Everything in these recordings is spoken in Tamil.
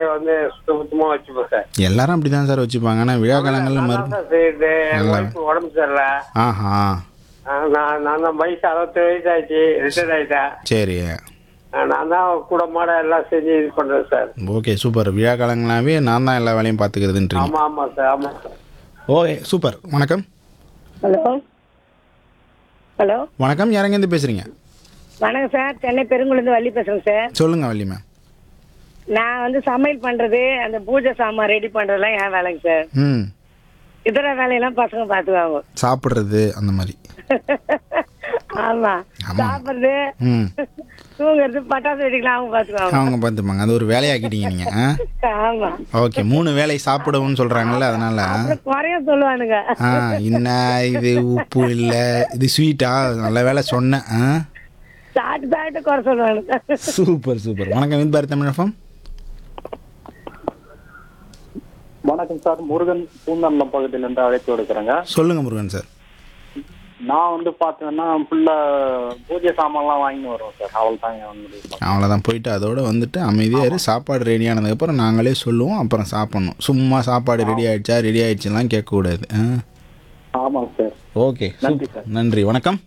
வந்து சுத்த சுத்தமா வச்சுப்பேன் சார் எல்லாரும் அப்படிதான் சார் வச்சுப்பாங்க ஆனால் விழா காலங்களில் நான் மறு தான் சார் செய்யுது என் நல்லா. ஒய்ஃப் உடம்பு சரியில்ல ஆஹா ஆ, நான் நான் தான் வயசு அறுபத்தி வயசு ஆயிடுச்சு ரிட்டையர் ஆயிட்டேன் சரி ஆ, நான் தான் கூட மாட எல்லாம் செஞ்சு இது பண்றேன் சார் ஓகே சூப்பர் விழா காலங்களாவே நான் தான் எல்லா வேலையும் பார்த்துக்கிறதுன்றீங்க ஆமா ஆமா சார் ஆமா சார் ஓகே சூப்பர் வணக்கம் ஹலோ ஹலோ வணக்கம் யாரெங்கேருந்து பேசுகிறீங்க வணக்கம் சார் சென்னை பெருங்குளந்து வள்ளி பேசுறேன் சார் சொல்லுங்கள் வள்ளி மேம் நான் வந்து சமையல் பண்றது அந்த பூஜை சாமான் ரெடி பண்றதெல்லாம் என் வேலைங்க சார் ம் இதர வேலையெல்லாம் பசங்க பாத்துக்குவாங்க சாப்பிட்றது அந்த மாதிரி ஆமா ஆமா. சாப்பிடுறது ம் தூங்குறது பட்டாசு வெடிக்கலாம் அவங்க பாத்துக்குவாங்க அவங்க பார்த்துப்பாங்க அது ஒரு வேலையாக்கிட்டீங்க நீங்கள் ஆ ஆமா ஓகே மூணு வேலை சாப்பிடவும்னு சொல்கிறாங்கல்ல அதனால் அப்புறம் குறைய சொல்லுவானுங்க ஆ என்ன இது உப்பு இல்லை இது ஸ்வீட்டா நல்ல வேலை சொன்னேன் ஆ சாப்பிட்டு சாப்பிட்டு குறை சொல்லுவானுங்க சூப்பர் சூப்பர் வணக்கம் வித் பாரத் தமிழகம் வணக்கம் சார் முருகன் பூந்தமல்லம் பகுதியிலிருந்து அழைத்து விடுக்கிறேங்க சொல்லுங்கள் முருகன் சார் நான் வந்து பார்த்தீங்கன்னா ஃபுல்லா பூஜை சாமான்லாம் வாங்கி வருவோம் சார் அவள் தான் வந்து அவ்வளோதான் போயிட்டு அதோட வந்துட்டு அமைதியாக இரு சாப்பாடு ரெடி ஆனதுக்கப்புறம் நாங்களே சொல்லுவோம் அப்புறம் சாப்பிட்ணும் சும்மா சாப்பாடு ரெடி ஆயிடுச்சா ரெடி ஆயிடுச்சுலாம் கேட்கக்கூடாது ஆ ஆமாங்க சார் ஓகே நன்றி சூப்பர் நன்றி வணக்கம்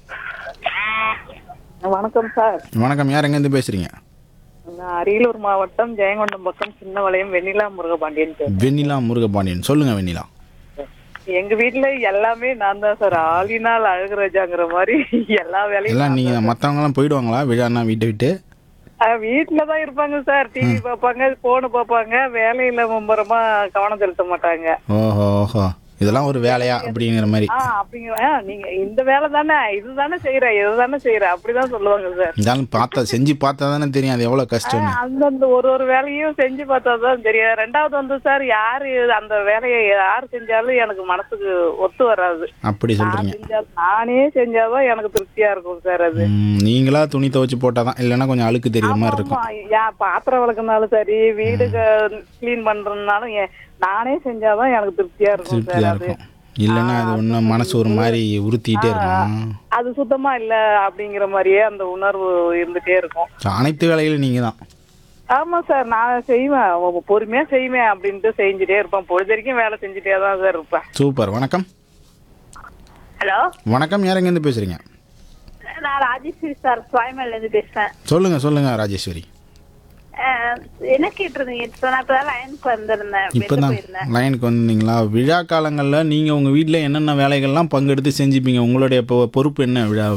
வணக்கம் சார் வணக்கம் யார் எங்கேருந்து பேசுகிறீங்க நான் அரியலூர் மாவட்டம் ஜெயங்கொண்டம் பக்கம் சின்ன வளையம் வெண்ணிலா முருகபாண்டியன் சார் வெண்ணிலா முருகபாண்டியன் சொல்லுங்கள் வெண்ணிலா எங்க வீட்ல எல்லாமே நான் தான் சார் ஆளினால் அழகுராஜாங்கிற மாதிரி எல்லா வேலையும் எல்லாம் நீங்கள் மற்றவங்களாம் போயிடுவாங்களா விழானா வீட்டை விட்டு ஆஹ் வீட்ல தான் இருப்பாங்க சார் டிவி பார்ப்பாங்க போன் பார்ப்பாங்க வேலையில மும்பரமா கவனம் செலுத்த மாட்டாங்க ஓஹோ ஓஹோ இதெல்லாம் ஒரு வேலையா அப்படிங்கிற மாதிரி ஆ அப்படிங்கிற ஆ, நீங்க இந்த வேலை தானே இதுதானே செய்யற இதுதானே செய்யற அப்படிதான் சொல்லுவாங்க சார் இருந்தாலும் பார்த்தா செஞ்சு பார்த்தா தானே தெரியும் அது எவ்வளோ கஷ்டம்னு அந்தந்த ஒரு ஒரு வேலையும் செஞ்சு பார்த்தா தான் தெரியும் ரெண்டாவது வந்து சார் யாரு அந்த வேலையை யார் செஞ்சாலும் எனக்கு மனசுக்கு ஒத்து வராது அப்படி நான் சொல்கிறீங்க செஞ்சா- நானே செஞ்சாதான் எனக்கு திருப்தியா இருக்கும் சார் அது நீங்களா துணி துவைச்சு போட்டால் தான் இல்லைன்னா கொஞ்சம் அழுக்கு தெரியுற மாதிரி இருக்கும் ஆமா, யா- பாத்திரம் விளக்குனாலும் சரி வீடு கிளீன் பண்றதுனாலும் எ- நானே செஞ்சாதான் எனக்கு திருப்தியா இருக்கும் சார் திருப்தியாக அது இருக்கும் இல்லைன்னா அது ஒன்றும் மனசு ஒரு மாதிரி உறுத்திக்கிட்டே இருக்கும் அது சுத்தமா இல்ல அப்படிங்கிற மாதிரியே அந்த உணர்வு இருந்துட்டே இருக்கும் So, அனைத்து வேலைகளும் நீங்கள் தான் ஆமா சார் நான் செய்வேன் ஒ- பொறுமையா செய்வேன் அப்படின்ட்டு செஞ்சுட்டே இருப்பேன் பொழுது வரைக்கும் வேலை செஞ்சுட்டே தான் சார் இருப்பேன் சூப்பர் வணக்கம் ஹலோ வணக்கம் யார் எங்கேருந்து பேசுகிறீங்க நான் ராஜேஸ்வரி சார் சுவாமியில இருந்து பேசுறேன் சொல்லுங்கள் சொல்லுங்கள் ராஜேஸ்வரி அஹ், என்ன கேட்டிருந்தீங்க இப்போ நான் இப்பதான் லைனுக்கு வந்திருந்தேன் இப்போ வெளில தான் போயிருந்தேன் லைனுக்கு வந்தீங்களா விழா காலங்களில் நீங்கள் உங்கள் வீட்டில் என்னென்ன வேலைகள்லாம் பங்கெடுத்து செஞ்சுப்பீங்க உங்களுடைய பொ- பொறுப்பு என்ன விழா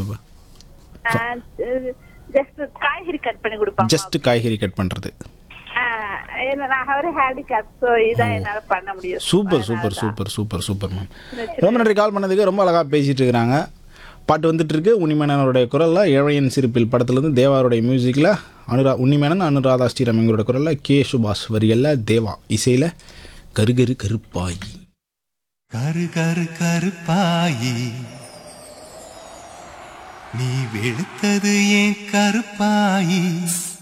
ஜஸ்ட் காய்கறி கட் பண்ணி கொடுப்பாங்க ஜஸ்ட் காய்கறி கட் பண்ணுறது அஹ், ஏன்னா நான் ஒரு ஹேண்டிகேப் ஸோ இதான் என்னால பண்ண முடியும் super super super super super ma'am ரொம்ப நன்றி கால் பண்ணதுக்கு ரொம்ப அழகாக பேசிகிட்டு இருக்கிறாங்க பாட்டு வந்துட்டு இருக்கு உன்னிமேனனுடைய குரலில் ஏழையன் சிரிப்பில் படத்துலேருந்து தேவாருடைய மியூசிக்கில் அனுரா உன்னிமேனன் அனுராதா ஸ்ரீராம் எங்களோட குரலில் கே சுபாஷ் வரிகளில் தேவா இசையில் கருகரு கருப்பாயி கரு கரு கருப்பாயி நீ வெளுத்தது ஏன் கருப்பாயி